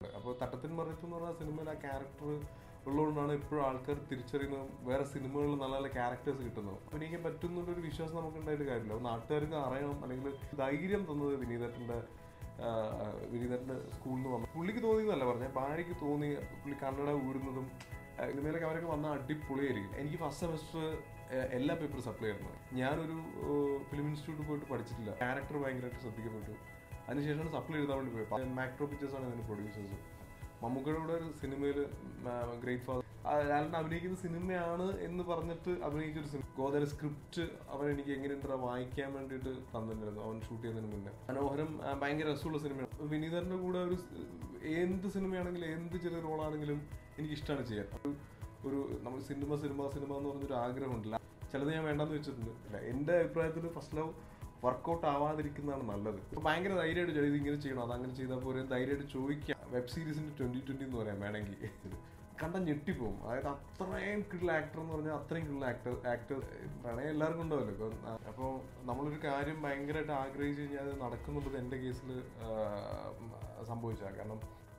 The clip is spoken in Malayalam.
അപ്പോൾ തട്ടത്തിൻ മറയത്ത് എന്ന് പറഞ്ഞ സിനിമയിൽ ആ ക്യാരക്ടർ ഉള്ളതുകൊണ്ടാണ് ഇപ്പോഴും ആൾക്കാർ തിരിച്ചറിയുന്നത് വേറെ സിനിമകളിൽ നല്ല നല്ല ക്യാരക്ടേഴ്സ് കിട്ടുന്നത് അഭിനയിക്കാൻ പറ്റുന്നുള്ളൊരു വിശ്വാസം നമുക്ക് ഉണ്ടായിട്ട് കാര്യമില്ല അപ്പോൾ നാട്ടുകാർക്ക് അറിയണം അല്ലെങ്കിൽ ധൈര്യം തന്നത് വിനീതേട്ടൻ്റെ വിനീതേട്ടൻ്റെ സ്കൂളിൽ നിന്ന് വന്നു പുള്ളിക്ക് തോന്നിയെന്നല്ല പറഞ്ഞ ഭാര്യയ്ക്ക് തോന്നി പുള്ളി കന്നഡ ഊരുന്നതും ആ, ഇതിന്മേലൊക്കെ അവരൊക്കെ വന്ന അടിപൊളിയായിരിക്കും എനിക്ക് ഫസ്റ്റ് സെമസ്റ്റർ എല്ലാ പേപ്പറും സപ്ലൈ ആയിരുന്നു ഞാനൊരു ഫിലിം ഇൻസ്റ്റിറ്റ്യൂട്ടിൽ പോയിട്ട് പഠിച്ചിട്ടില്ല ക്യാരക്ടർ ഭയങ്കരമായിട്ട് ശ്രദ്ധിക്കപ്പെട്ടു അതിനുശേഷമാണ് സപ്ലൈ എഴുതാൻ വേണ്ടി പോയത് മാക്രോ പിക്ചേഴ്സ് ആണ് ഇതിന് പ്രൊഡ്യൂസേഴ്സ് മമ്മൂക്കയുടെ കൂടെ ഒരു സിനിമയിൽ ഗ്രേറ്റ് ഫാദർ ലാലൻ അഭിനയിക്കുന്ന സിനിമയാണ് എന്ന് പറഞ്ഞിട്ട് അഭിനയിച്ച ഒരു സിനിമ ഗോദര സ്ക്രിപ്റ്റ് അവൻ എനിക്ക് എങ്ങനെയുണ്ടാ വായിക്കാൻ വേണ്ടിയിട്ട് തന്നിട്ടുണ്ടായിരുന്നു അവൻ ഷൂട്ട് ചെയ്യുന്നതിന് മുന്നേ മനോഹരം ആ, ഭയങ്കര രസമുള്ള സിനിമയാണ് വിനീതന്റെ കൂടെ ഒരു സ്- എന്ത് സിനിമയാണെങ്കിലും എന്ത് ചെറിയ റോളാണെങ്കിലും എനിക്ക് ഇഷ്ടമാണ് ചെയ്യാൻ ഒരു- ഒരു നമ്മൾ സിനിമ സിനിമ സിനിമ എന്ന് പറഞ്ഞൊരു ആഗ്രഹമുണ്ടല്ല ചിലത് ഞാൻ വേണ്ടെന്ന് വെച്ചിട്ടുണ്ട് ഇല്ല എൻ്റെ അഭിപ്രായത്തിൽ ഫസ്റ്റ് ലവ് വർക്കൗട്ട് ആവാതിരിക്കുന്നതാണ് നല്ലത് ഇപ്പൊ ഭയങ്കര ധൈര്യമായിട്ട് ചെയ്യും, ഇത് ഇങ്ങനെ ചെയ്യണം അതങ്ങനെ ചെയ്താൽ പോരെ ധൈര്യമായിട്ട് ചോദിക്കാം വെബ് സീരീസിന്റെ ട്വന്റി ട്വന്റി എന്ന് പറയാം വേണമെങ്കിൽ കണ്ട ഞെട്ടിപ്പോവും അതായത് അത്രയും കിട്ടുള്ള ആക്ടർ എന്ന് പറഞ്ഞാൽ അത്രയും കിട്ടുള്ള ആക്ടർ ആക്ടർ പ്രണയം എല്ലാവർക്കും ഉണ്ടാവല്ലോ ഇപ്പം അപ്പോൾ നമ്മളൊരു കാര്യം ഭയങ്കരമായിട്ട് ആഗ്രഹിച്ചു കഴിഞ്ഞാൽ അത് നടക്കുന്നുള്ളത് എൻ്റെ കേസിൽ സംഭവിച്ചാൽ കാരണം